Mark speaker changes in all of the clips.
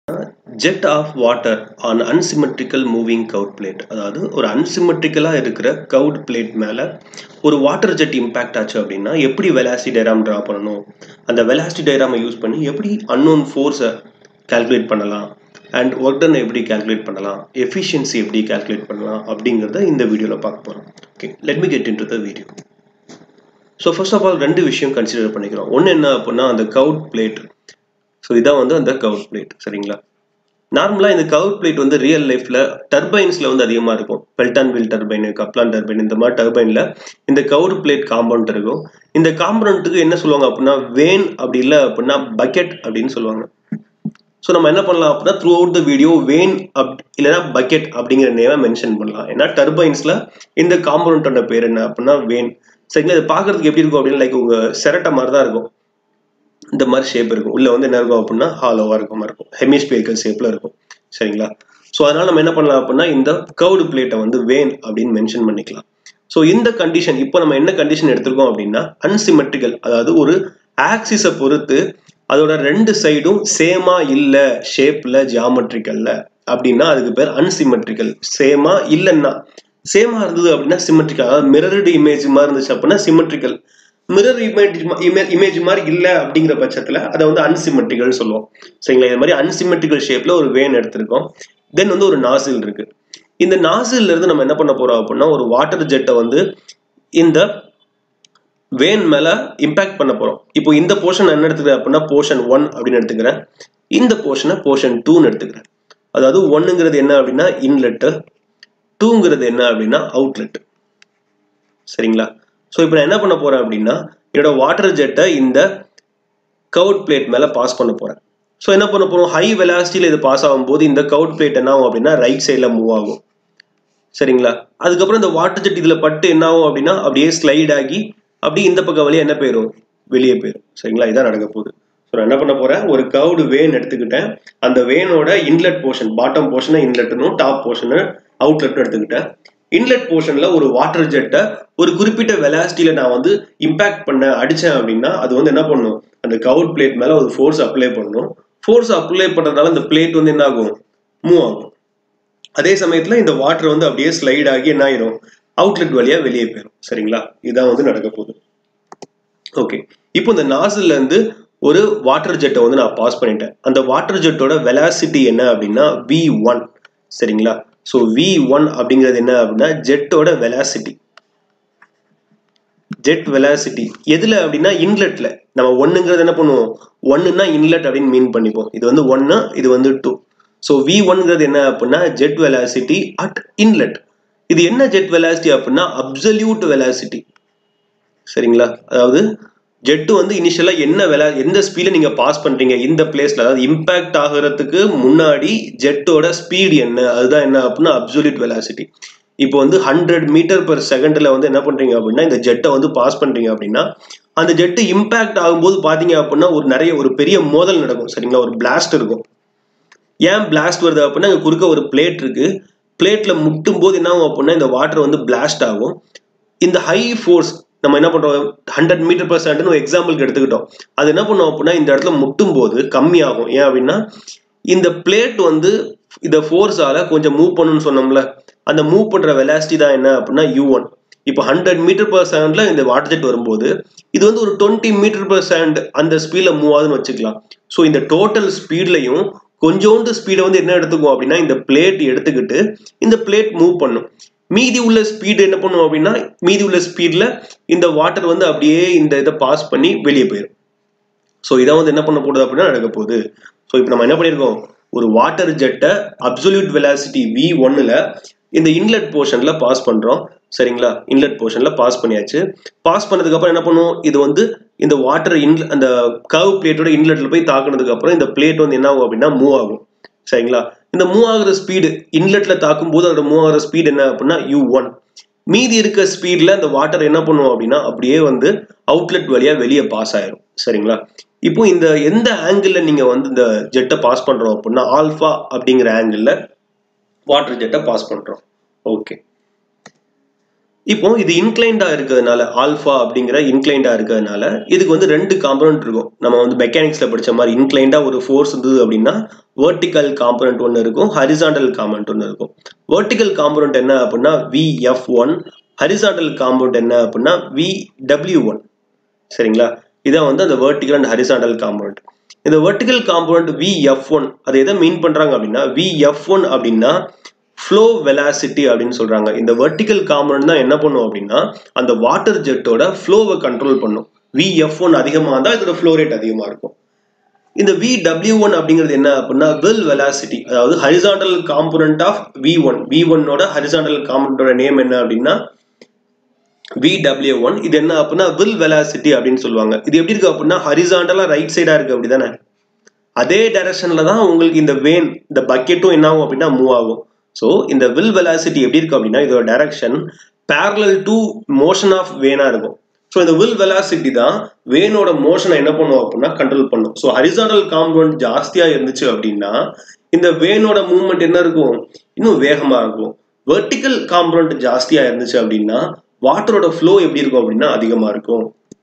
Speaker 1: Jet of water on unsymmetrical moving curved plate அதாவது ஒரு அன்சிமெட்ரிக்கலாக இருக்கிற கவுட் பிளேட் மேலே ஒரு வாட்டர் ஜெட் இம்பேக்ட் ஆச்சு அப்படின்னா எப்படி வெலாசிட்டி டயராம் ட்ரா பண்ணணும் அந்த வெலாசிட்டி டயராமை யூஸ் பண்ணி எப்படி அன்னோன் ஃபோர்ஸை கால்குலேட் பண்ணலாம் அண்ட் ஒர்க் டன் எப்படி கால்குலேட் பண்ணலாம் எஃபிஷியன்சி எப்படி கால்குலேட் பண்ணலாம் அப்படிங்கிறத இந்த வீடியோவில் பார்க்க போகிறோம் okay let me get into the video so first of all ரெண்டு விஷயம் கன்சிடர் பண்ணிக்கிறோம் ஒன்று என்ன அப்படின்னா அந்த கவுட் பிளேட் ஸோ இதான் வந்து அந்த கவுட் பிளேட் சரிங்களா நார்மலாக இந்த கவுட் பிளேட் வந்து ரியல் லைஃப்பில் டர்பைன்ஸில் வந்து அதிகமாக இருக்கும் Pelton wheel turbine Kaplan turbine இந்த மாதிரி டர்பைனில் இந்த கவுட் பிளேட் காம்பவுண்ட் இருக்கும் இந்த காம்பவுண்ட்டுக்கு என்ன சொல்லுவாங்க அப்படின்னா வேன் அப்படி இல்லை அப்படின்னா பக்கெட் அப்படின்னு சொல்லுவாங்க ஸோ நம்ம என்ன பண்ணலாம் அப்படின்னா throughout the video vane up இல்லைனா பக்கெட் அப்படிங்கிற நேமை மென்ஷன் பண்ணலாம் ஏன்னா டர்பைன்ஸில் இந்த காம்பவுண்டோட பேர் என்ன அப்படின்னா வேன் சரிங்களா இது பார்க்கறதுக்கு எப்படி இருக்கும் அப்படின்னு லைக் உங்கள் செரட்டை மாதிரி தான் இருக்கும் இந்த மாதிரி ஷேப் இருக்கும் உள்ள வந்து என்ன இருக்கும் அப்படின்னா ஹாலோவாக இருக்கும் மாதிரி இருக்கும் ஹெமிஸ்பியரிக்கல் ஷேப்பில் இருக்கும் சரிங்களா ஸோ அதனால நம்ம என்ன பண்ணலாம் அப்படின்னா இந்த கவுடு பிளேட்டை வந்து வேன் அப்படின்னு மென்ஷன் பண்ணிக்கலாம் ஸோ இந்த கண்டிஷன் இப்போ நம்ம என்ன கண்டிஷன் எடுத்திருக்கோம் அப்படின்னா அன்சிமெட்ரிக்கல் அதாவது ஒரு ஆக்சிஸை பொறுத்து அதோட ரெண்டு சைடும் சேமா இல்லை ஷேப்ல ஜியாமெட்ரிக்கல்ல அப்படின்னா அதுக்கு பேர் அன்சிமெட்ரிக்கல் சேமா இல்லைன்னா சேமா இருந்தது அப்படின்னா சிமெட்ரிக்கல் அதாவது மிரர்டு இமேஜ் மாதிரி இருந்துச்சு அப்படின்னா சிமெட்ரிக்கல் மிரர் இமேஜ் இமேஜ் மாதிரி இல்லை அப்படிங்கிற பட்சத்தில் அதை வந்து அன்சிமெட்ரிக்கல் சொல்லுவோம் சரிங்களா இது மாதிரி அன்சிமெட்ரிக்கல் ஷேப்ல ஒரு வேன் எடுத்திருக்கோம் தென் வந்து ஒரு நாசில் இருக்கு இந்த நாசில் இருந்து நம்ம என்ன பண்ண போறோம் அப்படின்னா ஒரு வாட்டர் ஜெட்டை வந்து இந்த வேன் மேல இம்பாக்ட் பண்ண போறோம் இப்போ இந்த போர்ஷன் என்ன எடுத்துக்கிறேன் அப்படின்னா போர்ஷன் ஒன் அப்படின்னு எடுத்துக்கிறேன் இந்த போர்ஷனை போர்ஷன் டூன்னு எடுத்துக்கிறேன் அதாவது ஒன்னுங்கிறது என்ன அப்படின்னா இன்லெட்டு டூங்கிறது என்ன அப்படின்னா அவுட்லெட் சரிங்களா ஸோ இப்போ நான் என்ன பண்ண போறேன் அப்படின்னா என்னோட வாட்டர் ஜெட்டை இந்த கவுட் பிளேட் மேலே பாஸ் பண்ண போறேன் ஸோ என்ன பண்ண போறோம் ஹை வெலாசிட்டியில் இது பாஸ் ஆகும்போது இந்த கவுட் பிளேட் என்ன ஆகும் அப்படின்னா ரைட் சைடில் மூவ் ஆகும் சரிங்களா அதுக்கப்புறம் இந்த வாட்டர் ஜெட் இதில் பட்டு என்ன ஆகும் அப்படின்னா அப்படியே ஸ்லைட் ஆகி அப்படி இந்த பக்கம் வழியாக என்ன போயிடும் வெளியே போயிடும் சரிங்களா இதான் நடக்க போகுது ஸோ நான் என்ன பண்ண போறேன் ஒரு கவுடு வேன் எடுத்துக்கிட்டேன் அந்த வேனோட இன்லெட் போர்ஷன் பாட்டம் போர்ஷனை இன்லெட்னும் டாப் போர்ஷனை அவுட்லெட்னு எடுத்துக்கிட்டேன் இன்லெட் போர்ஷன்ல ஒரு வாட்டர் ஜெட்டை ஒரு குறிப்பிட்ட வெலாசிட்டியில நான் வந்து இம்பாக்ட் பண்ண அடிச்சேன் அப்படின்னா அது வந்து என்ன பண்ணும் அந்த கவுட் பிளேட் மேல ஒரு ஃபோர்ஸ் அப்ளை பண்ணும் ஃபோர்ஸ் அப்ளை பண்றதுனால இந்த பிளேட் வந்து என்ன ஆகும் மூவ் ஆகும் அதே சமயத்துல இந்த வாட்டர் வந்து அப்படியே ஸ்லைட் ஆகி என்ன ஆயிரும் அவுட்லெட் வழியா வெளியே போயிடும் சரிங்களா இதான் வந்து நடக்க போகுது ஓகே இப்போ இந்த நாசில்ல இருந்து ஒரு வாட்டர் ஜெட்டை வந்து நான் பாஸ் பண்ணிட்டேன் அந்த வாட்டர் ஜெட்டோட வெலாசிட்டி என்ன அப்படின்னா வி ஒன் சரிங்களா ஸோ வி ஒன் அப்படிங்கிறது என்ன அப்படின்னா ஜெட்டோட வெலாசிட்டி ஜெட் வெலாசிட்டி எதுல அப்படின்னா இன்லெட்ல நம்ம ஒன்னுங்கிறது என்ன பண்ணுவோம் ஒன்னுன்னா இன்லெட் அப்படின்னு மீன் பண்ணிப்போம் இது வந்து ஒன்னு இது வந்து டூ ஸோ வி ஒன்ங்கிறது என்ன அப்படின்னா ஜெட் வெலாசிட்டி அட் இன்லெட் இது என்ன ஜெட் வெலாசிட்டி அப்படின்னா அப்சல்யூட் வெலாசிட்டி சரிங்களா அதாவது ஜெட்டு வந்து இனிஷியலா என்ன வெலா எந்த ஸ்பீட்ல நீங்க பாஸ் பண்றீங்க இந்த பிளேஸ்ல அதாவது இம்பாக்ட் ஆகிறதுக்கு முன்னாடி ஜெட்டோட ஸ்பீட் என்ன அதுதான் என்ன அப்படின்னா அப்சல்யூட் வெலாசிட்டி இப்போ வந்து ஹண்ட்ரட் மீட்டர் பெர் செகண்ட்ல வந்து என்ன பண்றீங்க அப்படின்னா இந்த ஜெட்டை வந்து பாஸ் பண்றீங்க அப்படின்னா அந்த ஜெட்டு இம்பாக்ட் ஆகும்போது பாத்தீங்க அப்படின்னா ஒரு நிறைய ஒரு பெரிய மோதல் நடக்கும் சரிங்களா ஒரு பிளாஸ்ட் இருக்கும் ஏன் பிளாஸ்ட் வருது அப்படின்னா இங்க குறுக்க ஒரு பிளேட் இருக்கு பிளேட்ல முட்டும் போது என்ன ஆகும் அப்படின்னா இந்த வாட்டர் வந்து பிளாஸ்ட் ஆகும் இந்த ஹை ஃபோர்ஸ் நம்ம என்ன பண்றோம் ஹண்ட்ரட் மீட்டர் பர் செகண்ட்னு ஒரு எக்ஸாம்பிளுக்கு எடுத்துக்கிட்டோம் அது என்ன பண்ணும் அப்படின்னா இந்த இடத்துல முட்டும் போது கம்மியாகும் ஏன் அப்படின்னா இந்த பிளேட் வந்து இந்த ஃபோர்ஸால கொஞ்சம் மூவ் பண்ணணும்னு சொன்னோம்ல அந்த மூவ் பண்ற வெலாசிட்டி தான் என்ன அப்படின்னா யூ ஒன் இப்போ ஹண்ட்ரட் மீட்டர் பர் செகண்ட்ல இந்த வாட்டர் ஜெட் வரும்போது இது வந்து ஒரு டுவெண்ட்டி மீட்டர் பர் செகண்ட் அந்த ஸ்பீட்ல மூவ் ஆகுதுன்னு வச்சுக்கலாம் ஸோ இந்த டோட்டல் ஸ்பீட்லையும் கொஞ்சோண்டு ஸ்பீடை வந்து என்ன எடுத்துக்கும் அப்படின்னா இந்த பிளேட் எடுத்துக்கிட்டு இந்த பிளேட் மூவ் பண்ணும் மீதி உள்ள ஸ்பீடு என்ன பண்ணும் அப்படின்னா மீதி உள்ள ஸ்பீட்ல இந்த வாட்டர் வந்து அப்படியே இந்த இதை பாஸ் பண்ணி வெளியே போயிடும் ஸோ இதை வந்து என்ன பண்ண போகுது அப்படின்னா நடக்க போகுது ஸோ இப்போ நம்ம என்ன பண்ணியிருக்கோம் ஒரு வாட்டர் ஜெட்டை அப்சல்யூட் வெலாசிட்டி வி ஒன்னுல இந்த இன்லெட் போர்ஷன்ல பாஸ் பண்றோம் சரிங்களா இன்லெட் போர்ஷன்ல பாஸ் பண்ணியாச்சு பாஸ் பண்ணதுக்கு அப்புறம் என்ன பண்ணுவோம் இது வந்து இந்த வாட்டர் இன் அந்த கர்வ் பிளேட்டோட இன்லெட்ல போய் தாக்குனதுக்கு அப்புறம் இந்த பிளேட் வந்து என்ன ஆகும் அப்படின்னா மூவ் ஆகும் சரிங்களா இந்த மூவ் ஆகுற ஸ்பீடு இன்லெட்ல தாக்கும் போது அதோட மூவ் ஆகுற ஸ்பீடு என்ன அப்படின்னா யூ ஒன் மீதி இருக்க ஸ்பீட்ல இந்த வாட்டர் என்ன பண்ணுவோம் அப்படின்னா அப்படியே வந்து அவுட்லெட் வழியா வெளியே பாஸ் ஆயிரும் சரிங்களா இப்போ இந்த எந்த ஆங்கிள் நீங்க வந்து இந்த ஜெட்டை பாஸ் பண்றோம் அப்படின்னா ஆல்ஃபா அப்படிங்கிற ஆங்கிள் வாட்டர் ஜெட்டை பாஸ் பண்றோம் ஓகே இப்போ இது இன்க்ளைண்டா இருக்கிறதுனால ஆல்ஃபா அப்படிங்கிற இன்க்ளைண்டா இருக்கிறதுனால இதுக்கு வந்து ரெண்டு காம்பனண்ட் இருக்கும் நம்ம வந்து மெக்கானிக்ஸ்ல படிச்ச மாதிரி இன்க்ளைண்டா ஒரு ஃபோர்ஸ் இருந்தது அப்படின்னா வெர்டிக்கல் காம்பனண்ட் ஒன்று இருக்கும் ஹரிசாண்டல் காம்பனண்ட் ஒன்று இருக்கும் வெர்டிக்கல் காம்பனண்ட் என்ன அப்படின்னா V F one horizontal component என்ன அப்படின்னா வி டபிள்யூ ஒன் சரிங்களா இதான் வந்து அந்த வெர்டிக்கல் அண்ட் ஹரிசாண்டல் காம்பனண்ட் இந்த vertical component V F one அதை எதை மீன் பண்றாங்க அப்படின்னா வி எஃப் ஒன் அப்படின்னா ஃப்ளோ வெலாசிட்டி அப்படின்னு சொல்றாங்க இந்த வெர்டிக்கல் காம்பனண்ட் தான் என்ன பண்ணும் அப்படின்னா அந்த வாட்டர் ஜெட்டோட ஃப்ளோவை கண்ட்ரோல் பண்ணும் வி எஃப் ஒன் அதிகமாக இருந்தால் இதோட ஃப்ளோ ரேட் அதிகமாக இருக்கும் இந்த வி டபிள்யூ ஒன் அப்படிங்கிறது என்ன அப்படின்னா வில் வெலாசிட்டி அதாவது horizontal component of V one V ஒன்னோட ஹரிசாண்டல் காம்பனண்டோட நேம் என்ன அப்படின்னா வி டபிள்யூ ஒன் இது என்ன அப்படின்னா வில் வெலாசிட்டி அப்படின்னு சொல்லுவாங்க இது எப்படி இருக்கு அப்படின்னா ஹரிசாண்டலா ரைட் சைடா இருக்கு அப்படிதானே அதே டைரக்ஷன்ல தான் உங்களுக்கு இந்த வேன் இந்த பக்கெட்டும் என்ன ஆகும் அப்படின்னா மூவ் ஆகும் ஸோ இந்த வில் வெலாசிட்டி எப்படி இருக்கு அப்படின்னா இதோட direction parallel to motion of வேனா இருக்கும் ஸோ இந்த வில் வெலாசிட்டி தான் வேனோட மோஷனை என்ன பண்ணும் அப்படின்னா கண்ட்ரோல் பண்ணும் ஸோ ஹரிசாண்டல் காம்பவுண்ட் ஜாஸ்தியா இருந்துச்சு அப்படின்னா இந்த வேனோட மூவ்மெண்ட் என்ன இருக்கும் இன்னும் வேகமா இருக்கும் வெர்டிக்கல் காம்பவுண்ட் ஜாஸ்தியா இருந்துச்சு அப்படின்னா வாட்டரோட ஃப்ளோ எப்படி இருக்கும் அப்படின்னா அதிகமா இருக்கும்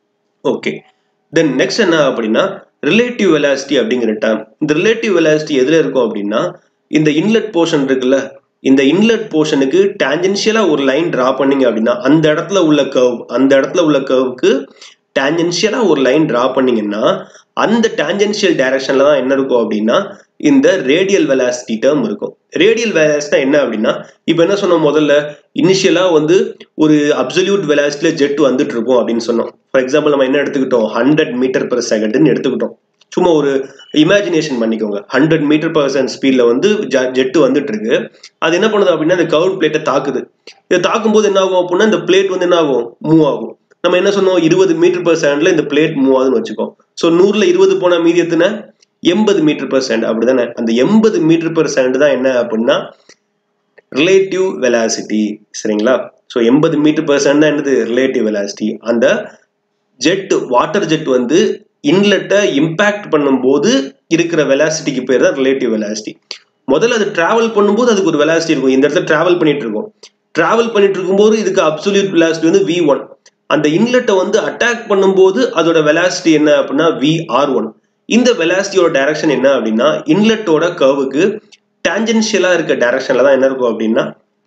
Speaker 1: ஓகே தென் நெக்ஸ்ட் என்ன அப்படின்னா ரிலேட்டிவ் வெலாசிட்டி அப்படிங்கிற டேம் இந்த ரிலேட்டிவ் வெலாசிட்டி எதுல இருக்கும் அப்படின்னா இந்த இன்லெட் போர்ஷன் இருக்குல்ல இந்த இன்லெட் போர்ஷனுக்கு டேஞ்சென்ஷியலா ஒரு லைன் டிரா பண்ணீங்க அப்படின்னா அந்த இடத்துல உள்ள கர்வ் அந்த இடத்துல உள்ள கர்வுக்கு டேஞ்சென்ஷியலா ஒரு லைன் டிரா பண்ணீங்கன்னா அந்த டேஞ்சென்ஷியல் டைரக்ஷன்ல தான் என்ன இருக்கும் அப்படின்னா இந்த ரேடியல் வெலாசிட்டி டேர்ம் இருக்கும் ரேடியல் வெலாசிட்டி என்ன அப்படின்னா இப்போ என்ன சொன்னோம் முதல்ல இனிஷியலா வந்து ஒரு அப்சல்யூட் வெலாசிட்டியில ஜெட் வந்துட்டு இருக்கும் அப்படின்னு சொன்னோம் ஃபார் எக்ஸாம்பிள் நம்ம என்ன எடுத்துக்கிட்டோம் ஹண்ட்ரட் மீட்டர் பெர் செகண்ட்னு எடுத்துக்கிட்டோம் சும்மா ஒரு இமேஜினேஷன் பண்ணிக்கோங்க ஹண்ட்ரட் மீட்டர் பர் செகண்ட் ஸ்பீட்ல வந்து ஜெட்டு வந்துட்டு இருக்கு அது என்ன பண்ணுது அப்படின்னா இந்த கவுட் பிளேட்டை தாக்குது இதை தாக்கும்போது என்ன ஆகும் அப்படின்னா இந்த பிளேட் வந்து என்ன ஆகும் மூவ் ஆகும் நம்ம என்ன சொன்னோம் இருபது மீட்டர் பர் செகண்ட்ல இந்த பிளேட் மூவ் ஆகுதுன்னு வச்சுக்கோ ஸோ நூறுல இருபது போன மீதி எத்தனை எண்பது மீட்டர் பர் செகண்ட் அப்படிதானே அந்த எண்பது மீட்டர் பர் செகண்ட் தான் என்ன அப்படின்னா ரிலேட்டிவ் வெலாசிட்டி சரிங்களா ஸோ எண்பது மீட்டர் பர் செகண்ட் தான் என்னது ரிலேட்டிவ் வெலாசிட்டி அந்த ஜெட் வாட்டர் ஜெட் வந்து இன்லெட்டை இம்பேக்ட் பண்ணும்போது இருக்கிற வெலாசிட்டிக்கு பேர் தான் ரிலேட்டிவ் வெலாசிட்டி முதல்ல அது டிராவல் பண்ணும்போது அதுக்கு ஒரு வெலாசிட்டி இருக்கும் இந்த இடத்துல டிராவல் பண்ணிட்டு இருக்கும் டிராவல் பண்ணிட்டு இருக்கும்போது இதுக்கு அப்சல்யூட் வெலாசிட்டி வந்து வி ஒன் அந்த இன்லெட்டை வந்து அட்டாக் பண்ணும்போது அதோட வெலாசிட்டி என்ன அப்படின்னா வி ஆர் ஒன் இந்த வெலாசிட்டியோட டைரக்ஷன் என்ன அப்படின்னா இன்லெட்டோட கர்வுக்கு டேஞ்சென்ஷியலா இருக்க டைரக்ஷன்ல தான் என்ன இருக்கும் அப்படின்னா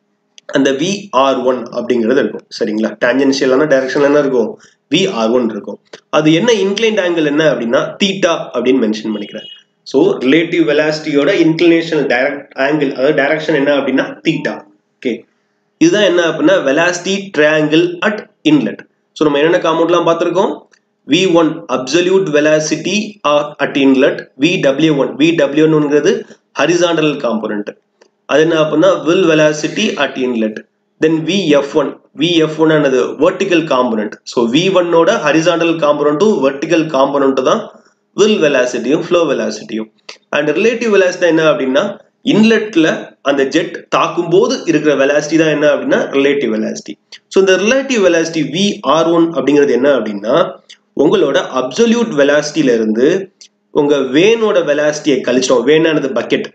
Speaker 1: அந்த வி ஆர் ஒன் அப்படிங்கிறது இருக்கும் சரிங்களா டேஞ்சென்ஷியலான டைரக்ஷன்ல என்ன இருக்கும் வி ஆர் ஒன் இருக்கும் அது என்ன இன்க்ளைண்ட் ஆங்கிள் என்ன அப்படின்னா தீட்டா அப்படின்னு மென்ஷன் பண்ணிக்கிறேன் ஸோ ரிலேட்டிவ் வெலாசிட்டியோட இன்க்ளினேஷன் டைரக்ட் ஆங்கிள் அதாவது டைரக்ஷன் என்ன அப்படின்னா தீட்டா ஓகே இதுதான் என்ன அப்படின்னா velocity triangle at inlet so நம்ம என்னென்ன காமௌண்ட்லாம் பார்த்துருக்கோம் V one absolute velocity at inlet V W one V W ஒன்ங்கிறது ஹரிசாண்டல் காம்போனன்ட் அது என்ன அப்படின்னா whirl velocity at inlet then V F one V F one ஆனது வெர்டிக்கல் காம்போனன்ட் ஸோ வி ஒன்னோட ஹரிசாண்டல் காம்போனண்ட்டும் வெர்டிக்கல் காம்போனண்ட் தான் whirl வெலாசிட்டியும் flow வெலாசிட்டியும் and relative velocity என்ன அப்படின்னா இன்லெட்ல அந்த ஜெட் தாக்கும் போது இருக்கிற வெலாசிட்டி தான் என்ன அப்படின்னா ரிலேட்டிவ் வெலாசிட்டி ஸோ இந்த relative velocity V R one அப்படிங்கிறது என்ன அப்படின்னா உங்களோட அப்சல்யூட் வெலாசிட்டியில இருந்து உங்க வேனோட வெலாசிட்டியை கழிச்சிட்டோம் வேனானது பக்கெட்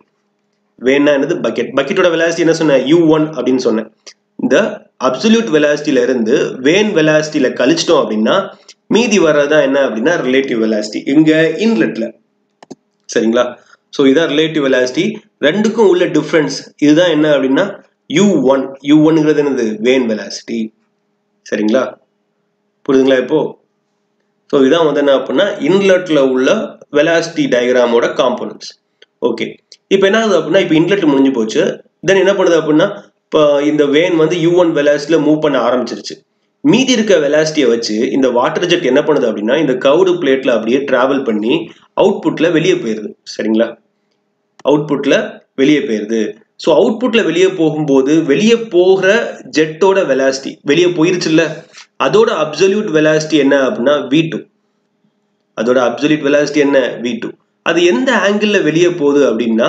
Speaker 1: வேனானது பக்கெட் பக்கெட்டோட வெலாசிட்டி என்ன சொன்னேன் யூ ஒன் அப்படின்னு சொன்னேன் இந்த அப்சல்யூட் வெலாசிட்டியில இருந்து வேன் வெலாசிட்டியில கழிச்சிட்டோம் அப்படின்னா மீதி வர்றதுதான் என்ன அப்படின்னா ரிலேட்டிவ் வெலாசிட்டி இங்க இன்லெட்ல சரிங்களா ஸோ இதான் ரிலேட்டிவ் வெலாசிட்டி ரெண்டுக்கும் உள்ள டிஃப்ரென்ஸ் இதுதான் என்ன அப்படின்னா யூ ஒன் யூ ஒன்னுங்கிறது என்னது வேன் வெலாசிட்டி சரிங்களா புரியுதுங்களா இப்போ ஸோ இதான் வந்து என்ன அப்படின்னா இன்லெட்ல உள்ள வெலாசிட்டி டயக்ராமோட காம்போனன்ட்ஸ் ஓகே இப்போ என்ன ஆகுது அப்படின்னா இப்போ இன்லெட் முடிஞ்சு போச்சு தென் என்ன பண்ணுது அப்படின்னா இப்போ இந்த வேன் வந்து யூ ஒன் வெலாசிட்டியில மூவ் பண்ண ஆரம்பிச்சிருச்சு மீதி இருக்க வெலாசிட்டியை வச்சு இந்த வாட்டர் ஜெட் என்ன பண்ணுது அப்படின்னா இந்த கவுடு பிளேட்ல அப்படியே டிராவல் பண்ணி அவுட்புட்ல வெளியே போயிருது சரிங்களா அவுட்புட்ல வெளியே போயிருது ஸோ அவுட்புட்ல வெளியே போகும்போது வெளியே போகிற ஜெட்டோட வெலாசிட்டி வெளியே போயிருச்சுல்ல அதோட அப்சல்யூட் வெலாசிட்டி என்ன அப்படின்னா வி டூ அதோட அப்சல்யூட் வெலாசிட்டி என்ன வி டூ அது எந்த ஆங்கிள் வெளியே போகுது அப்படின்னா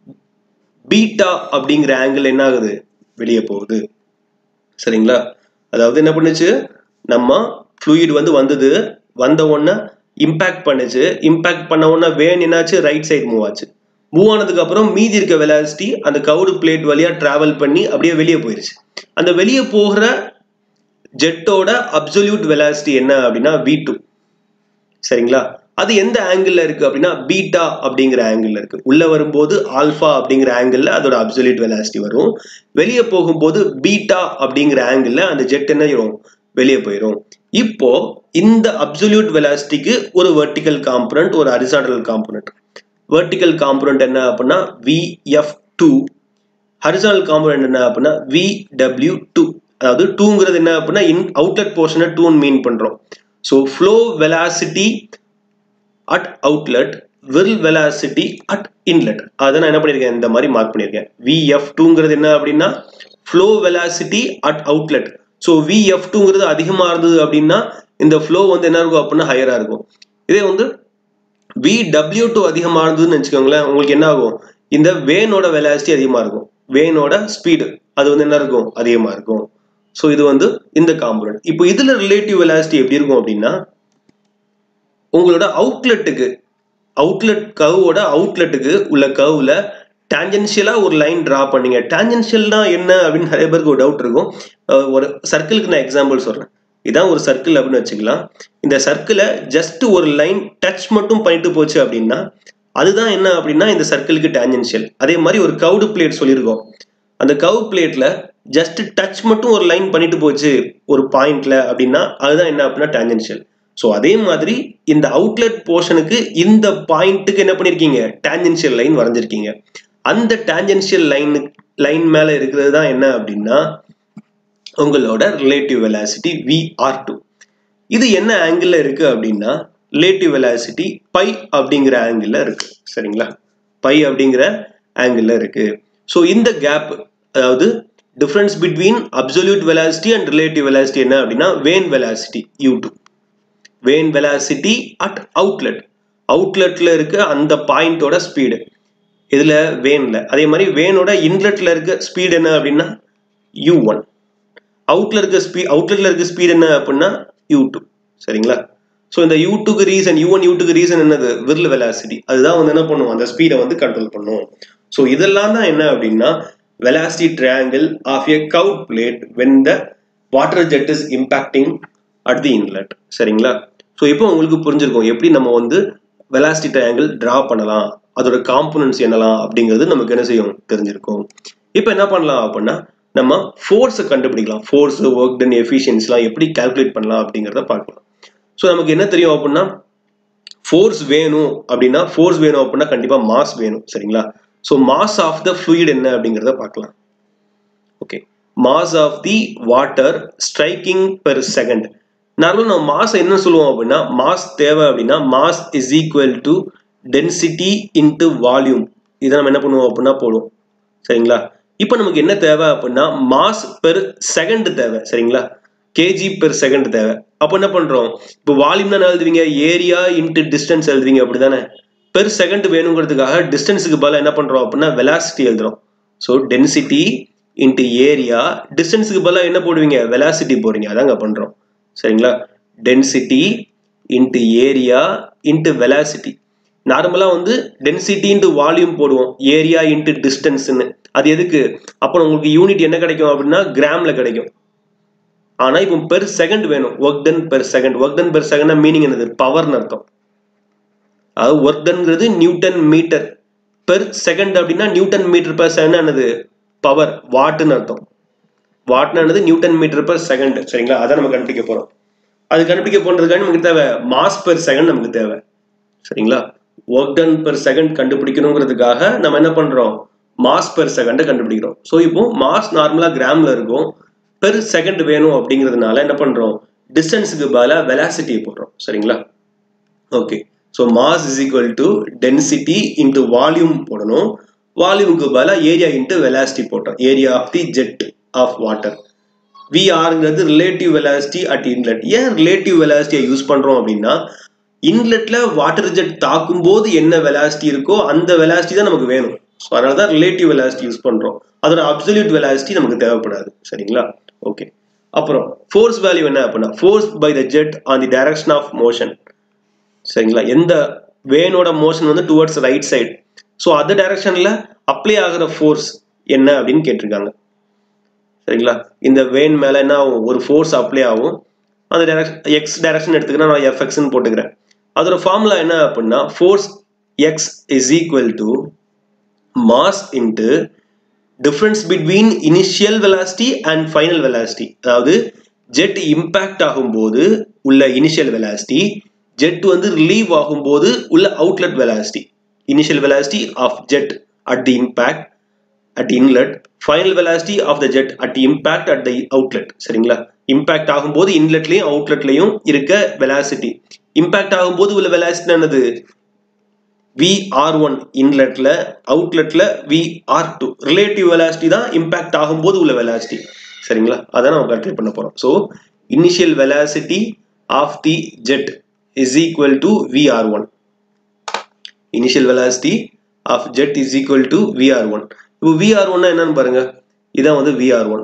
Speaker 1: பீட்டா அப்படிங்கிற ஆங்கிள் என்ன ஆகுது வெளியே போகுது சரிங்களா அதாவது என்ன பண்ணுச்சு நம்ம ஃப்ளூயிட் வந்து வந்தது வந்த உடனே இம்பேக்ட் பண்ணுச்சு இம்பேக்ட் பண்ண உடனே வேன் என்னாச்சு ரைட் சைடு மூவ் ஆச்சு மூவ் ஆனதுக்கு அப்புறம் மீதி இருக்க வெலாசிட்டி அந்த கவுடு பிளேட் வழியா டிராவல் பண்ணி அப்படியே வெளியே போயிருச்சு அந்த வெளியே போகிற ஜெட்டோட அப்சல்யூட் வெலாசிட்டி என்ன அப்படின்னா வி டூ சரிங்களா அது எந்த ஆங்கிள் இருக்கு அப்படின்னா பீட்டா அப்படிங்கிற ஆங்கிள் இருக்கு உள்ள வரும்போது ஆல்ஃபா அப்படிங்கிற ஆங்கிள் அதோட அப்சல்யூட் வெலாசிட்டி வரும் வெளியே போகும்போது பீட்டா அப்படிங்கிற ஆங்கிள் அந்த ஜெட் என்ன ஆயிரும் வெளியே போயிடும் இப்போ இந்த அப்சல்யூட் வெலாசிட்டிக்கு ஒரு வெர்டிக்கல் காம்பனண்ட் ஒரு ஹரிசாண்டல் காம்பனண்ட் வெர்டிக்கல் காம்பனண்ட் என்ன அப்படின்னா V F two horizontal component என்ன அப்படின்னா வி டபிள்யூ டூ அதாவது டூங்கிறது என்ன அப்படின்னா இன் அவுட்லெட் போர்ஷனை டூன்னு மீன் பண்றோம் so flow velocity at outlet whirl velocity at inlet அதை நான் என்ன பண்ணியிருக்கேன் இந்த மாதிரி மார்க் பண்ணியிருக்கேன் விஎஃப் டூங்கிறது என்ன அப்படின்னா flow velocity at outlet so V F டூங்கிறது அதிகமாக இருந்தது அப்படின்னா இந்த ஃப்ளோ வந்து என்ன இருக்கும் அப்படின்னா ஹையராக இருக்கும் இதே வந்து வி டபிள்யூ டூ அதிகமாக இருந்ததுன்னு வச்சுக்கோங்களேன் உங்களுக்கு என்ன ஆகும் இந்த வேனோட வெலாசிட்டி அதிகமாக இருக்கும் வேனோட ஸ்பீடு அது வந்து என்ன இருக்கும் அதிகமாக இருக்கும் ஸோ இது வந்து இந்த காம்பனண்ட் இப்போ இதில் ரிலேட்டிவ் வெலாசிட்டி எப்படி இருக்கும் அப்படின்னா உங்களோட அவுட்லெட்டுக்கு அவுட்லெட் கர்வோட அவுட்லெட்டுக்கு உள்ள கர்வ்ல டேஞ்சென்ஷியலாக ஒரு லைன் ட்ரா பண்ணீங்க டேஞ்சென்ஷியல்னா என்ன அப்படின்னு நிறைய பேருக்கு ஒரு டவுட் இருக்கும் அஹ் ஒரு சர்க்கிளுக்கு நான் எக்ஸாம்பிள் சொல்கிறேன் இதான் ஒரு சர்க்கிள் அப்படின்னு வச்சுக்கலாம் இந்த சர்க்கிளை ஜஸ்ட் ஒரு லைன் டச் மட்டும் பண்ணிட்டு போச்சு அப்படின்னா அதுதான் என்ன அப்படின்னா இந்த சர்க்கிளுக்கு டேஞ்சென்ஷியல் அதே மாதிரி ஒரு கவுடு பிளேட் சொல்லியிருக்கோம் அந்த கவு பிளேட்ல ஜஸ்ட் டச் மட்டும் ஒரு லைன் பண்ணிட்டு போச்சு ஒரு பாயிண்ட்ல அப்படின்னா அதுதான் என்ன அப்படின்னா டேஞ்சென்ஷியல் ஸோ அதே மாதிரி இந்த அவுட்லெட் போர்ஷனுக்கு இந்த பாயிண்ட்டுக்கு என்ன பண்ணியிருக்கீங்க டேஞ்சென்ஷியல் லைன் வரைஞ்சிருக்கீங்க அந்த டேஞ்சென்ஷியல் லைன் லைன் மேல இருக்கிறது தான் என்ன அப்படின்னா உங்களோட relative velocity V R two இது என்ன ஆங்கிள் இருக்கு அப்படின்னா ரிலேட்டிவ் வெலாசிட்டி பை அப்படிங்கிற ஆங்கிள் இருக்கு சரிங்களா பை அப்படிங்கிற ஆங்கிள் இருக்கு ஸோ இந்த கேப் அதாவது difference between absolute velocity and relative velocity என்ன அப்படின்னா vane velocity U two vane velocity at outlet அவுட்லெட்ல இருக்க அந்த பாயிண்டோட ஸ்பீடு இதுல வேன்ல அதே மாதிரி வேனோட இன்லெட்ல இருக்க ஸ்பீடு என்ன அப்படின்னா யூ ஒன் அவுட்ல இருக்க ஸ்பீட் அவுட்லெட்ல இருக்க ஸ்பீட் என்ன அப்படின்னா யூ டூ சரிங்களா ஸோ இந்த யூ டூக்கு ரீசன் யூ ஒன் யூ டூக்கு ரீசன் என்னது விர்ல் வெலாசிட்டி அதுதான் வந்து என்ன பண்ணும் அந்த ஸ்பீடை வந்து கண்ட்ரோல் பண்ணும் ஸோ இதெல்லாம் தான் என்ன அப்படின்னா velocity triangle of a curved plate when the water jet is impacting at the inlet சரிங்களா ஸோ இப்போ உங்களுக்கு புரிஞ்சிருக்கும் எப்படி நம்ம வந்து வெலாசிட்டி ட்ரையாங்கிள் ட்ரா பண்ணலாம் அதோட காம்பனன்ட்ஸ் என்னலாம் அப்படிங்கிறது நமக்கு என்ன செய்யும் தெரிஞ்சிருக்கும் இப்போ என்ன பண்ணலாம் அப்படின்னா நம்ம ஃபோர்ஸை கண்டுபிடிக்கலாம் ஃபோர்ஸ் ஒர்க் டன் எஃபிஷியன்ஸ்லாம் எப்படி கால்குலேட் பண்ணலாம் அப்படிங்கிறத பார்க்கலாம் ஸோ நமக்கு என்ன தெரியும் அப்படின்னா ஃபோர்ஸ் வேணும் அப்படின்னா ஃபோர்ஸ் வேணும் அப்படின்னா கண்டிப்பாக மாஸ் வேணும் சரிங்களா so mass of the fluid என்ன அப்படிங்கிறத பார்க்கலாம் okay mass of the water striking per second நார்மலாக நம்ம மாஸ் என்ன சொல்லுவோம் அப்படின்னா மாஸ் தேவை அப்படின்னா mass is equal to density into volume இதை நம்ம என்ன பண்ணுவோம் அப்படின்னா போடுவோம் சரிங்களா இப்போ நமக்கு என்ன தேவை அப்படின்னா மாஸ் பெர் செகண்ட் தேவை சரிங்களா கேஜி பெர் செகண்ட் தேவை அப்போ என்ன பண்றோம் இப்போ வால்யூம் தான் எழுதுவீங்க ஏரியா இன்ட்டு டிஸ்டன்ஸ் எழுதுவீங்க அப்படிதானே பெர் செகண்ட் வேணுங்கிறதுக்காக டிஸ்டன்ஸுக்கு பதிலாக என்ன பண்றோம் அப்படின்னா வெலாசிட்டி எழுதுறோம் ஸோ டென்சிட்டி இன்ட்டு ஏரியா டிஸ்டன்ஸுக்கு பதிலாக என்ன போடுவீங்க வெலாசிட்டி போடுறீங்க அதாங்க பண்றோம் சரிங்களா density into area into velocity நார்மலாக வந்து டென்சிட்டி இன்ட்டு வால்யூம் போடுவோம் ஏரியா இன்ட்டு டிஸ்டன்ஸ்னு அது எதுக்கு அப்புறம் உங்களுக்கு யூனிட் என்ன கிடைக்கும் அப்படின்னா கிராம்ல கிடைக்கும் ஆனால் இப்போ பெர் செகண்ட் வேணும் work done per second work done per second meaning என்னது பவர்னு அர்த்தம் அதாவது ஒர்க் டன்ங்கிறது நியூட்டன் மீட்டர் பெர் செகண்ட் அப்படின்னா நியூட்டன் மீட்டர் பெர் செகண்ட் என்னது பவர் வாட்டுன்னு அர்த்தம் வாட்னா என்னது நியூட்டன் மீட்டர் பெர் செகண்ட் சரிங்களா அதை நம்ம கண்டுபிடிக்க போறோம் அது கண்டுபிடிக்க போன்றதுக்காக நமக்கு தேவை மாஸ் பெர் செகண்ட் நமக்கு தேவை சரிங்களா ஒர்க் டன் பெர் செகண்ட் கண்டுபிடிக்கணுங்கிறதுக்காக நம்ம என்ன பண்றோம் மாஸ் பெர் செகண்டை கண்டுபிடிக்கிறோம் ஸோ இப்போ மாஸ் நார்மலா கிராம்ல இருக்கும் பெர் செகண்ட் வேணும் அப்படிங்கிறதுனால என்ன பண்றோம் டிஸ்டன்ஸுக்கு பதிலாக வெலாசிட்டியை போடுறோம் சரிங்களா okay so mass is equal to density into volume போடணும் வால்யூமுக்கு பதிலாக ஏரியா இன்ட்டு வெலாசிட்டி போட்டோம் area of the jet of water விஆர்ங்கிறது ரிலேட்டிவ் வெலாசிட்டி அட் இன்லெட் ஏன் ரிலேட்டிவ் வெலாசிட்டியை யூஸ் பண்றோம் அப்படின்னா இன்லெட்ல வாட்டர் ஜெட் தாக்கும் போது என்ன வெலாசிட்டி இருக்கோ அந்த வெலாசிட்டி தான் நமக்கு வேணும் ஸோ அதனால தான் ரிலேட்டிவ் வெலாசிட்டி யூஸ் பண்றோம் அதோட அப்சல்யூட் வெலாசிட்டி நமக்கு தேவைப்படாது சரிங்களா ஓகே அப்புறம் ஃபோர்ஸ் வேல்யூ என்ன அப்படின்னா force by the jet on the direction of motion சரிங்களா எந்த வேனோட மோஷன் வந்து டுவர்ட்ஸ் ரைட் சைடு ஸோ அந்த டைரக்ஷன்ல அப்ளை ஆகிற ஃபோர்ஸ் என்ன அப்படின்னு கேட்டிருக்காங்க சரிங்களா இந்த வேன் மேல என்ன ஆகும் ஒரு ஃபோர்ஸ் அப்ளை ஆகும் அந்த டைரக்ஷன் எக்ஸ் டைரக்ஷன் எடுத்துக்கிறேன் நான் எஃப்எக்ஸ்ன்னு போட்டுக்கிறேன் அதோட ஃபார்முலா என்ன அப்படின்னா force X is equal to mass into difference between initial velocity and final velocity அதாவது ஜெட் இம்பேக்ட் ஆகும்போது உள்ள இனிஷியல் வெலாசிட்டி ஜெட் வந்து ரிலீவ் ஆகும்போது உள்ள outlet velocity initial velocity of jet at the impact at inlet final velocity of the jet at impact at the outlet சரிங்களா impact ஆகும்போது இன்லெட்லையும் அவுட்லெட்லையும் இருக்க வெலாசிட்டி இம்பேக்ட் ஆகும்போது உள்ள வெலாசிட்டி என்னது வி ஆர் ஒன் இன்லெட்ல அவுட்லெட்ல V R two relative velocity தான் இம்பேக்ட் ஆகும்போது உள்ள வெலாசிட்டி சரிங்களா அதான் நம்ம கல்குலேட் பண்ண போறோம் so initial velocity of the jet is equal to V R one initial velocity of jet is equal to V R one இப்போ வி ஆர் ஒன்னா என்னன்னு பாருங்க இதான் வந்து வி ஆர் ஒன்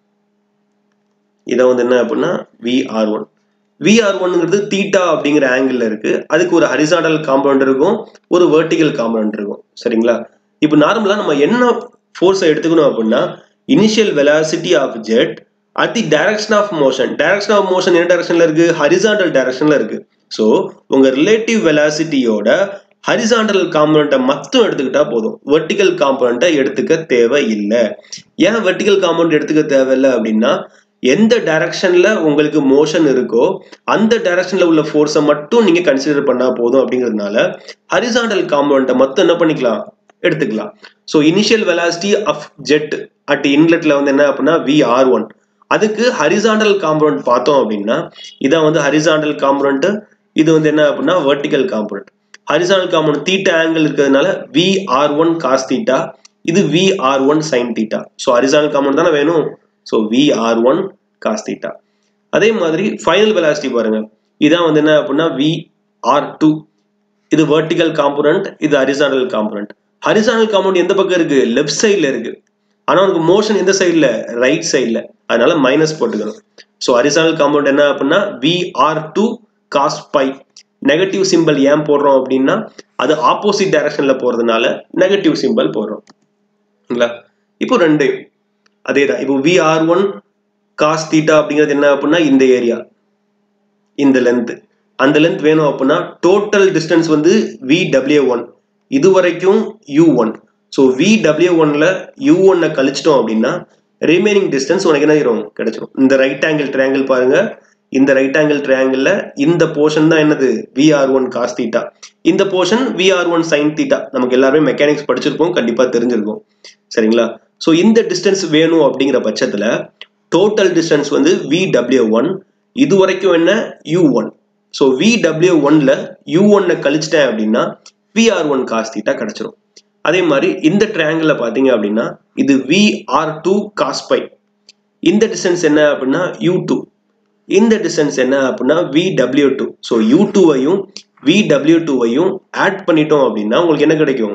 Speaker 1: இதான் வந்து என்ன அப்படின்னா வி ஆர் ஒன் விஆர் ஒன்னுங்கிறது தீட்டா அப்படிங்கிற ஆங்கிள் இருக்கு அதுக்கு ஒரு ஹரிசாண்டல் காம்பவுண்ட் இருக்கும் ஒரு வெர்டிகல் காம்பவுண்ட் இருக்கும் சரிங்களா இப்போ நார்மலா நம்ம என்ன ஃபோர்ஸை எடுத்துக்கணும் அப்படின்னா initial velocity of jet at the direction of motion direction of motion என்ன டைரக்ஷன்ல இருக்கு ஹரிசாண்டல் டைரக்ஷன்ல இருக்கு ஸோ உங்க ரிலேட்டிவ் வெலாசிட்டியோட ஹரிசாண்டல் காம்பனண்ட்டை மட்டும் எடுத்துக்கிட்டா போதும் வெர்டிகல் காம்பனண்ட்டை எடுத்துக்க தேவை இல்லை ஏன் வெர்டிகல் காம்பனண்ட் எடுத்துக்க தேவையில்லை அப்படின்னா எந்த டைரக்ஷன்ல உங்களுக்கு மோஷன் இருக்கோ அந்த டைரக்ஷன்ல உள்ள ஃபோர்ஸை மட்டும் நீங்க கன்சிடர் பண்ணா போதும் அப்படிங்கிறதுனால ஹரிசாண்டல் காம்பனண்ட்டை மட்டும் என்ன பண்ணிக்கலாம் எடுத்துக்கலாம் so initial velocity of jet at இன்லெட்ல வந்து என்ன அப்படின்னா வி ஆர் ஒன் அதுக்கு ஹரிசாண்டல் காம்பனண்ட் பார்த்தோம் அப்படின்னா இதான் வந்து ஹரிசாண்டல் காம்பனண்ட் இது வந்து என்ன அப்படின்னா vertical component horizontal component theta angle இருக்கிறதுனால V R one cos theta இது V R one sine theta so horizontal component தானே வேணும் so V R one cos theta அதே மாதிரி ஃபைனல் வெலாசிட்டி பாருங்க இதான் வந்து என்ன அப்படின்னா வி ஆர் டூ இது வெர்டிகல் காம்பனண்ட் இது ஹரிசாண்டல் காம்பனண்ட் ஹரிசாண்டல் காம்பனண்ட் எந்த பக்கம் இருக்கு லெஃப்ட் சைடில் இருக்கு ஆனால் உனக்கு மோஷன் எந்த சைடில் ரைட் சைடில் அதனால மைனஸ் போட்டுக்கணும் ஸோ ஹரிசாண்டல் காம்பவுண்ட் என்ன அப்படின்னா V R two cos phi negative simple ஏன் போடுறோம் அப்படின்னா அது ஆப்போசிட் டைரக்ஷன்ல போறதுனால நெகட்டிவ் சிம்பிள் போடுறோம் சரிங்களா இப்போ ரெண்டு அதே தான் இப்போ V R one cos theta அப்படிங்கிறது என்ன அப்படின்னா இந்த ஏரியா இந்த லென்த் அந்த லென்த் வேணும் அப்படின்னா டோட்டல் டிஸ்டன்ஸ் வந்து வி டபிள்யூ ஒன் இது வரைக்கும் U one so V W ஒன்ல யூ ஒன்னை கழிச்சிட்டோம் அப்படின்னா ரிமைனிங் டிஸ்டன்ஸ் உனக்கு என்ன ஆயிரும் கிடைச்சிரும் இந்த ரைட் ஆங்கிள் ட்ரையாங்கிள் பாருங்க இந்த ரைட் ஆங்கிள் ட்ரையாங்கிள் இந்த போர்ஷன் தான் என்னது V R one cos theta இந்த portion V R one sine theta நமக்கு எல்லாருமே மெக்கானிக்ஸ் படிச்சிருப்போம் கண்டிப்பா தெரிஞ்சிருக்கும் சரிங்களா ஸோ இந்த டிஸ்டன்ஸ் வேணும் அப்படிங்கிற பட்சத்துல டோட்டல் டிஸ்டன்ஸ் வந்து வி டபிள்யூ ஒன் இது வரைக்கும் என்ன U one so V W ஒன்ல யூ ஒன்னை கழிச்சிட்டேன் அப்படின்னா V R one cos theta கிடைச்சிரும் அதே மாதிரி இந்த ட்ரையாங்கிள் பார்த்தீங்க அப்படின்னா இது V R two cos phi இந்த டிஸ்டன்ஸ் என்ன அப்படின்னா யூ டூ இந்த டிஸ்டன்ஸ் என்ன அப்படின்னா V W two so U டூவையும் வி டபிள்யூ டூவையும் ஆட் பண்ணிட்டோம் அப்படின்னா உங்களுக்கு என்ன கிடைக்கும்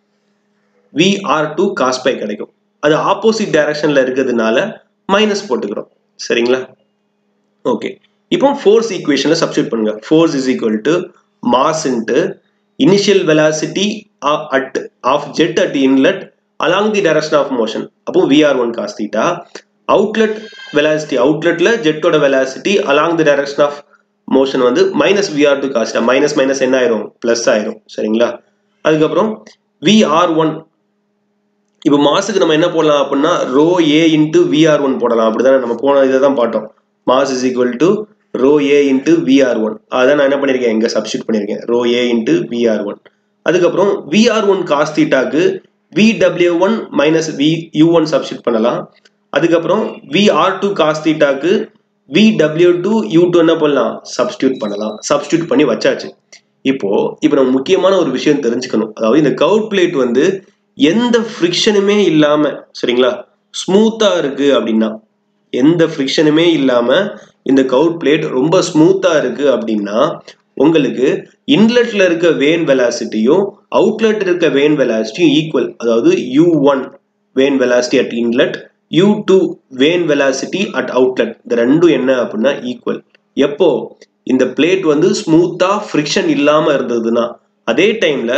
Speaker 1: V R two cos by கிடைக்கும் அது ஆப்போசிட் டைரக்ஷன்ல இருக்கிறதுனால மைனஸ் போட்டுக்கிறோம் சரிங்களா ஓகே இப்போ ஃபோர்ஸ் ஈக்குவேஷன்ல சப்ஸ்டியூட் பண்ணுங்க force is equal to mass into initial velocity at of jet at inlet along the direction of motion அப்போ VR one cos theta outlet velocity அவுட்லெட்ல ஜெட்டோட velocity along the direction of motion வந்து minus VR two cos theta minus minus என்ன ஆயிரும் plus ஆயிரும் சரிங்களா அதுக்கப்புறம் V R one இப்போ மாசுக்கு நம்ம என்ன போடலாம் அப்படின்னா rho A into VR one போடலாம் அப்படிதானே நம்ம போன இதை தான் பார்த்தோம் mass is equal to rho A into VR one அதான் நான் என்ன பண்ணியிருக்கேன் இங்கே சப்ஸ்டியூட் பண்ணியிருக்கேன் rho A into VR one அதுக்கப்புறம் விஆர் ஒன் காஸ் தீட்டாக்கு V W one minus V U one substitute பண்ணலாம் அதுக்கப்புறம் வி ஆர் டூ காஸ் தீட்டாக்கு V W two U two என்ன பண்ணலாம் சப்ஸ்டியூட் பண்ணலாம் சப்ஸ்டியூட் பண்ணி வச்சாச்சு இப்போ இப்போ நம்ம முக்கியமான ஒரு விஷயம் தெரிஞ்சுக்கணும் அதாவது இந்த கவுட் பிளேட் வந்து எந்த ஃப்ரிக்ஷனுமே இல்லாம சரிங்களா ஸ்மூத்தா இருக்கு அப்படின்னா எந்த ஃப்ரிக்ஷனுமே இல்லாம இந்த கவுட் பிளேட் ரொம்ப ஸ்மூத்தா இருக்கு அப்படின்னா உங்களுக்கு இன்லெட்ல இருக்க வேன் வெலாசிட்டியும் அவுட்லெட் இருக்க வேன் வெலாசிட்டியும் ஈக்குவல் அதாவது U one vane velocity at inlet U two vane velocity at outlet இந்த ரெண்டும் என்ன அப்படின்னா ஈக்குவல் எப்போ இந்த பிளேட் வந்து ஸ்மூத்தா ஃப்ரிக்ஷன் இல்லாம இருந்ததுன்னா அதே டைம்ல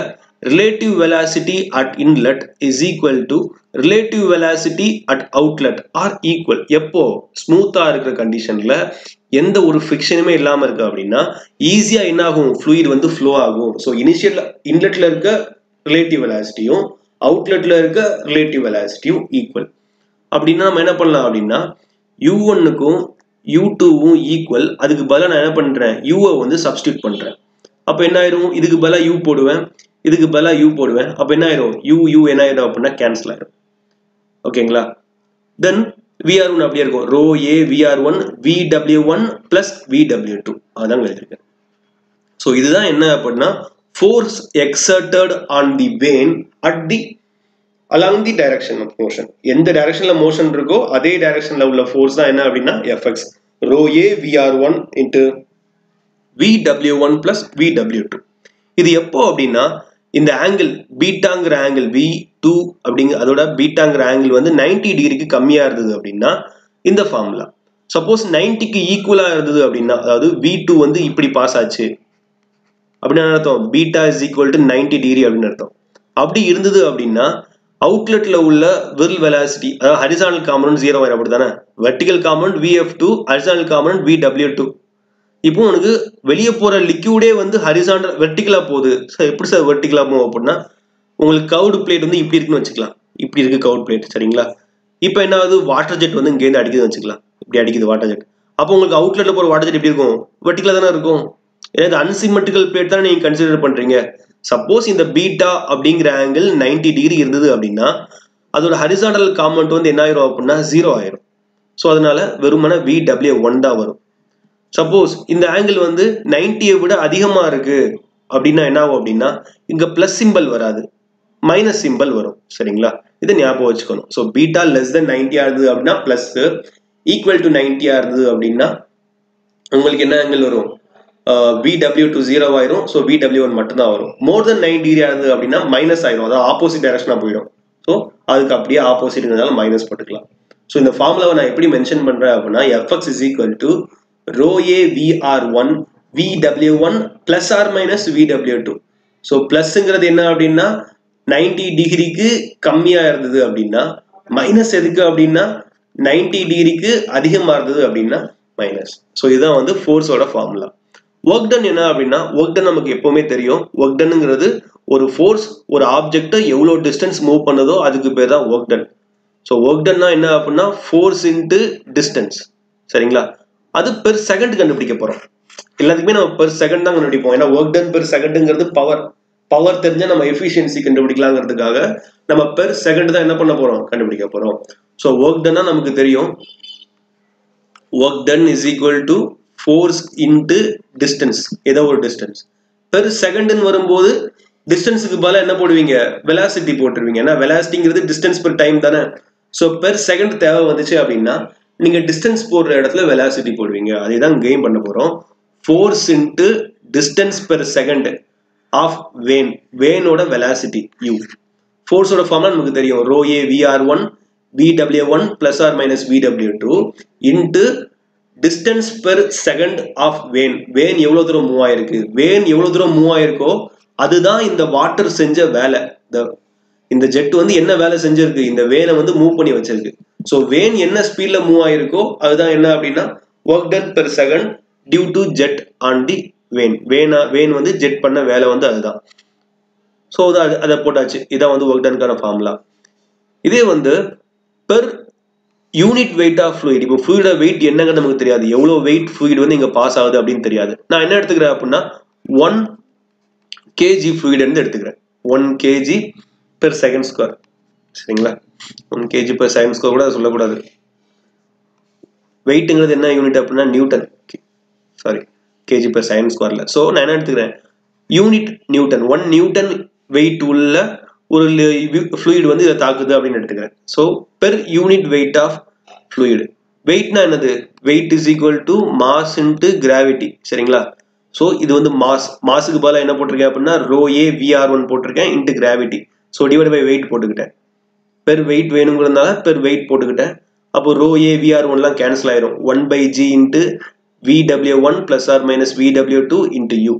Speaker 1: relative velocity at inlet is equal to relative velocity at outlet are equal எப்போ ஸ்மூத்தா இருக்கிற கண்டிஷன்ல எந்த ஒரு ஃபிக்ஷனுமே இல்லாம இருக்கு அப்படின்னா ஈஸியா என்ன ஆகும் ஃப்ளூயிட் வந்து ஃப்ளோ ஆகும் ஸோ இனிஷியல் இன்லெட்ல இருக்க ரிலேட்டிவ் வெலாசிட்டியும் அவுட்லெட்ல இருக்க ரிலேட்டிவ் வெலாசிட்டியும் ஈக்குவல் அப்படின்னா நம்ம என்ன பண்ணலாம் அப்படின்னா யூ ஒன்னுக்கும் யூ டூவும் ஈக்குவல் அதுக்கு பதிலாக நான் என்ன பண்றேன் யூவை வந்து சப்ஸ்டியூட் பண்றேன் அப்போ என்ன ஆயிரும் இதுக்கு பதிலாக யூ போடுவேன் இதுக்கு பதிலாக யூ போடுவேன் அப்போ என்ன ஆயிரும் யூ யூ என்ன ஆயிரும் அப்படின்னா கேன்சல் ஆயிரும் ஓகேங்களா தென் விஆர் ஒன் அப்படியே இருக்கும் rho A VR one VW one plus VW two அதான் எழுதியிருக்கேன் ஸோ இதுதான் என்ன அப்படின்னா force exerted on the vane at T along the direction of motion எந்த டைரக்ஷன்ல மோஷன் இருக்கோ அதே டைரக்ஷன்ல உள்ள ஃபோர்ஸ் தான் என்ன அப்படின்னா FX rho A VR one into V W one plus V W two இது எப்போ அப்படின்னா இந்த ஆங்கிள் பீட்டாங்கிற ஆங்கிள் வி டூ அப்படிங்க அதோட பீட்டாங்கிற ஆங்கிள் வந்து நைன்டி டிகிரிக்கு கம்மியா இருந்தது அப்படின்னா இந்த ஃபார்முலா சப்போஸ் நைன்டிக்கு ஈக்குவலா இருந்தது அப்படின்னா அதாவது வி டூ வந்து இப்படி பாஸ் ஆச்சு அப்படின்னு அர்த்தம் beta is equal to ninety degree அப்படின்னு அர்த்தம் அப்படி இருந்தது அப்படின்னா அவுட்லெட்ல உள்ள விரல் வெலாசிட்டி அதாவது ஹரிசானல் காம்பனன்ட் ஜீரோ ஆயிரம் அப்படி தானே vertical component VF two horizontal component V W two இப்போ உனக்கு வெளியே போற லிக்யூடே வந்து ஹரிசாண்டல் வெர்டிகலா போகுது சார் எப்படி சார் வெர்டிகலா போகும் அப்படின்னா உங்களுக்கு கவுடு பிளேட் வந்து இப்படி இருக்குன்னு வச்சுக்கலாம் இப்படி இருக்கு கவுட் பிளேட் சரிங்களா இப்போ என்ன ஆகுது வாட்டர் ஜெட் வந்து இங்கேருந்து அடிக்குதுன்னு வச்சுக்கலாம் இப்படி அடிக்குது வாட்டர் ஜெட் அப்போ உங்களுக்கு அவுட்லெட்ல போற வாட்டர் ஜெட் எப்படி இருக்கும் வெர்டிகலா தானே இருக்கும் ஏன்னா அன்சிமெட்ரிக்கல் பிளேட் தானே நீங்க கன்சிடர் பண்றீங்க சப்போஸ் இந்த பீட்டா அப்படிங்கிற ஆங்கிள் நைன்டி டிகிரி இருந்தது அப்படின்னா அதோட ஹரிசாண்டல் காமெண்ட் வந்து என்ன ஆயிரும் அப்படின்னா ஜீரோ ஆயிரும் ஸோ அதனால வெறுமனே வி டபிள்யூ ஒன் தான் வரும் சப்போஸ் இந்த ஆங்கிள் வந்து நைன்டியை விட அதிகமா இருக்கு அப்படின்னா என்ன ஆகும் அப்படின்னா இங்க பிளஸ் சிம்பிள் வராது மைனஸ் சிம்பிள் வரும் சரிங்களா இதை ஞாபகம் வச்சுக்கணும் ஸோ பீட்டா லெஸ் தென் நைன்டியா இருந்தது அப்படின்னா பிளஸ் ஈக்குவல் டு நைன்டியா இருந்தது அப்படின்னா உங்களுக்கு என்ன ஆங்கிள் வரும் வி டபிள்யூ டூ ஜீரோ ஆயிரும் ஸோ வி டபிள்யூ ஒன் மட்டும்தான் வரும் மோர் தென் நைன் டிகிரி இருந்தது அப்படின்னா மைனஸ் ஆயிரும் அதாவது ஆப்போசிட் டைரக்ஷனாக போயிடும் ஸோ அதுக்கு அப்படியே ஆப்போசிட்ங்கிறதால மைனஸ் போட்டுக்கலாம் ஸோ இந்த ஃபார்முலாவை நான் எப்படி மென்ஷன் பண்றேன் அப்படின்னா FX is equal to rho A VR one V W one plus or minus V W two so பிளஸ்ங்கிறது என்ன அப்படின்னா நைன்டி டிகிரிக்கு கம்மியா இருந்தது அப்படின்னா மைனஸ் எதுக்கு அப்படின்னா நைன்டி டிகிரிக்கு அதிகமா இருந்தது அப்படின்னா மைனஸ் ஸோ இதுதான் வந்து ஃபோர்ஸோட ஃபார்முலா ஒர்க் டன் என்ன அப்படின்னா ஒர்க் டன் நமக்கு எப்பவுமே தெரியும் ஒர்க் டன்ங்கிறது ஒரு ஃபோர்ஸ் ஒரு ஆப்ஜெக்டை எவ்வளோ டிஸ்டன்ஸ் மூவ் பண்ணுதோ அதுக்கு பேர் தான் ஒர்க் டன் ஸோ ஒர்க் டன்னா என்ன அப்படின்னா ஃபோர்ஸ் இன்ட்டு டிஸ்டன்ஸ் சரிங்களா அது பெர் செகண்ட் கண்டுபிடிக்க போறோம் எல்லாத்துக்குமே நம்ம பெர் செகண்ட் தான் கண்டுபிடிப்போம் ஏன்னா ஒர்க் டன் பெர் செகண்டுங்கிறது பவர் பவர் தெரிஞ்சா நம்ம எஃபிஷியன்சி கண்டுபிடிக்கலாங்கிறதுக்காக நம்ம பெர் செகண்ட் தான் என்ன பண்ண போறோம் கண்டுபிடிக்க போறோம் ஸோ ஒர்க் டன்னா நமக்கு தெரியும் work done is equal to force into distance ஏதோ ஒரு டிஸ்டன்ஸ் பெர் செகண்ட்னு வரும்போது டிஸ்டன்ஸுக்கு பதிலாக என்ன போடுவீங்க வெலாசிட்டி போட்டுருவீங்க ஏன்னா வெலாசிட்டிங்கிறது டிஸ்டன்ஸ் பெர் டைம் தானே ஸோ பெர் செகண்ட் தேவை வந்துச்சு அப்படின்னா நீங்க டிஸ்டன்ஸ் போடுற இடத்துல வெலாசிட்டி போடுவீங்க அதே தான் கெயின் பண்ண போறோம் force into distance per second of vane வேனோட வெலாசிட்டி யூ ஃபோர்ஸோட ஃபார்ம்லாம் நமக்கு தெரியும் rho A VR one VW one plus or minus VW two into distance per second of vane vane எவ்வளோ தூரம் மூவ் ஆயிருக்கு வேன் எவ்வளோ தூரம் மூவ் ஆயிருக்கோ அதுதான் இந்த வாட்டர் செஞ்ச வேலை இந்த ஜெட் வந்து என்ன வேலை செஞ்சிருக்கு இந்த வேனை வந்து மூவ் பண்ணி வச்சிருக்கு ஸோ வேன் என்ன ஸ்பீட்ல மூவ் ஆயிருக்கோ அதுதான் என்ன அப்படின்னா work done per second due to jet on the vane வேனா வேன் வந்து ஜெட் பண்ண வேலை வந்து அதுதான் ஸோ அது அதை போட்டாச்சு இதான் வந்து ஒர்க் டன்கான ஃபார்முலா இதே வந்து per unit weight of fluid இப்போ ஃப்ளூயிட வெயிட் என்னங்கிறது நமக்கு தெரியாது எவ்வளோ வெயிட் ஃப்ளூயிட் வந்து இங்கே பாஸ் ஆகுது அப்படின்னு தெரியாது நான் என்ன எடுத்துக்கிறேன் அப்படின்னா ஒன் கேஜி ஃப்ளூயிட் இருந்து எடுத்துக்கிறேன் one KG per second square சரிங்களா one KG per second square கூட சொல்லக்கூடாது வெயிட்டுங்கிறது என்ன யூனிட் அப்படின்னா newton sorry KG per second ஸ்கொயர்ல ஸோ நான் என்ன எடுத்துக்கிறேன் unit newton one newton weight உள்ள ஒரு ஃப்ளூயிட் வந்து இதை தாக்குது அப்படின்னு எடுத்துக்கிறேன் so per unit weight of fluid வெயிட்னா என்னது weight is equal to mass into gravity சரிங்களா ஸோ இது வந்து மாஸ் மாஸுக்கு பதிலாக என்ன போட்டிருக்கேன் அப்படின்னா ரோ ஏ விஆர் ஒன் போட்டிருக்கேன் into gravity so divide by weight போட்டுக்கிட்டேன் பெர் வெயிட் வேணுங்கிறதுனால பெர் வெயிட் போட்டுக்கிட்டேன் அப்போ ரோ ஏ விஆர் ஒன்லாம் கேன்சல் ஆயிரும் one by G into VW one plus or minus VW two into U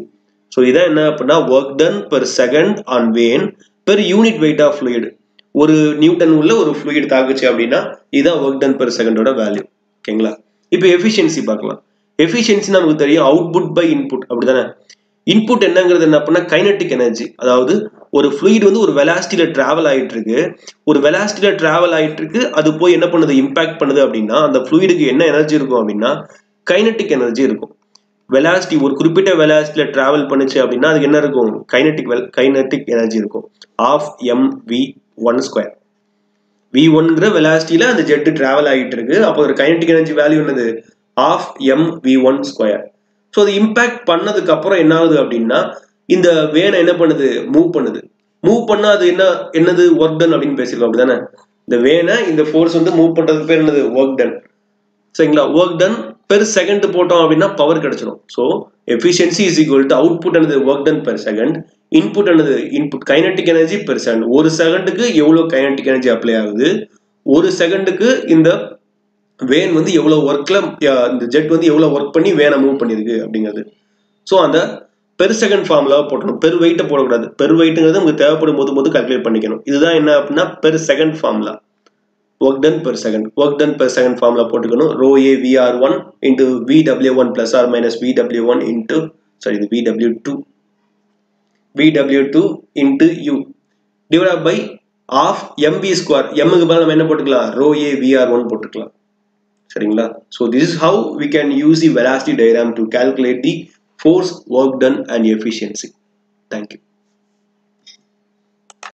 Speaker 1: so இதான் என்ன அப்படின்னா work done per second on vane per unit weight of fluid ஒரு நியூட்டன் உள்ள ஒரு ஃப்ளூயிட் தாக்குச்சு அப்படின்னா இதுதான் ஒர்க் டன் பெர் செகண்டோட வேல்யூ ஓகேங்களா இப்போ எஃபிஷியன்சி பார்க்கலாம் எஃபிஷியன்சி நமக்கு தெரியும் அவுட்புட் பை இன்புட் அப்படிதானே இன்புட் என்னங்கிறது என்ன அப்படின்னா கைனட்டிக் எனர்ஜி அதாவது ஒரு ஃப்ளூயிட் வந்து ஒரு வெலாசிட்டியில டிராவல் ஆயிட்டு இருக்கு ஒரு வெலாசிட்டியில டிராவல் ஆயிட்டு இருக்கு அது போய் என்ன பண்ணுது இம்பாக்ட் பண்ணுது அப்படின்னா அந்த ஃப்ளூயிடுக்கு என்ன எனர்ஜி இருக்கும் அப்படின்னா கைனட்டிக் எனர்ஜி இருக்கும் வெலாசிட்டி ஒரு குறிப்பிட்ட வெலாசிட்டியில டிராவல் பண்ணுச்சு அப்படின்னா அதுக்கு என்ன இருக்கும் கைனட்டிக் வெல் கைனட்டிக் எனர்ஜி இருக்கும் half M V one square V ஒன்ங்கிற வெலாசிட்டியில அந்த ஜெட் டிராவல் ஆகிட்டு இருக்கு அப்போ ஒரு கைனட்டிக் எனர்ஜி வேல்யூ என்னது half M V one square so அது இம்பாக்ட் பண்ணதுக்கு அப்புறம் என்ன ஆகுது அப்படின்னா இந்த வேனை என்ன பண்ணுது மூவ் பண்ணுது மூவ் பண்ணா அது என்ன என்னது ஒர்க் டன் அப்படின்னு பேசியிருக்கோம் அப்படிதானே இந்த வேனை இந்த ஃபோர்ஸ் வந்து மூவ் பண்றதுக்கு பேர் என்னது ஒர்க் டன் சரிங்களா ஒர்க் டன் பெர் செகண்ட் போட்டோம் அப்படின்னா பவர் கிடைச்சிடும் so efficiency is equal to output என்னது work done per second input என்னது input kinetic energy per second ஒரு செகண்டுக்கு எவ்வளோ கைனட்டிக் எனர்ஜி அப்ளை ஆகுது ஒரு செகண்டுக்கு இந்த வேன் வந்து எவ்வளோ ஒர்க்ல இந்த ஜெட் வந்து எவ்வளோ ஒர்க் பண்ணி வேனை மூவ் பண்ணியிருக்கு அப்படிங்கிறது ஸோ அந்த பெர் செகண்ட் ஃபார்முலாவை போட்டணும் பெர் வெயிட்டை போடக்கூடாது பெர் வெயிட்டுங்கிறது நமக்கு தேவைப்படும் போது போது கால்குலேட் பண்ணிக்கணும் இதுதான் என்ன அப்படின்னா per second formula work done per second work done per second formula போட்டுக்கணும் rho A VR one into VW one plus or minus VW one into sorry இது VW two VW two into U divide by half MV square எம்முக்கு பதில் நம்ம என்ன போட்டுக்கலாம் row A VR one போட்டுக்கலாம் சரிங்களா so this is how we can use the velocity diagram to calculate the force, work done and efficiency. Thank you.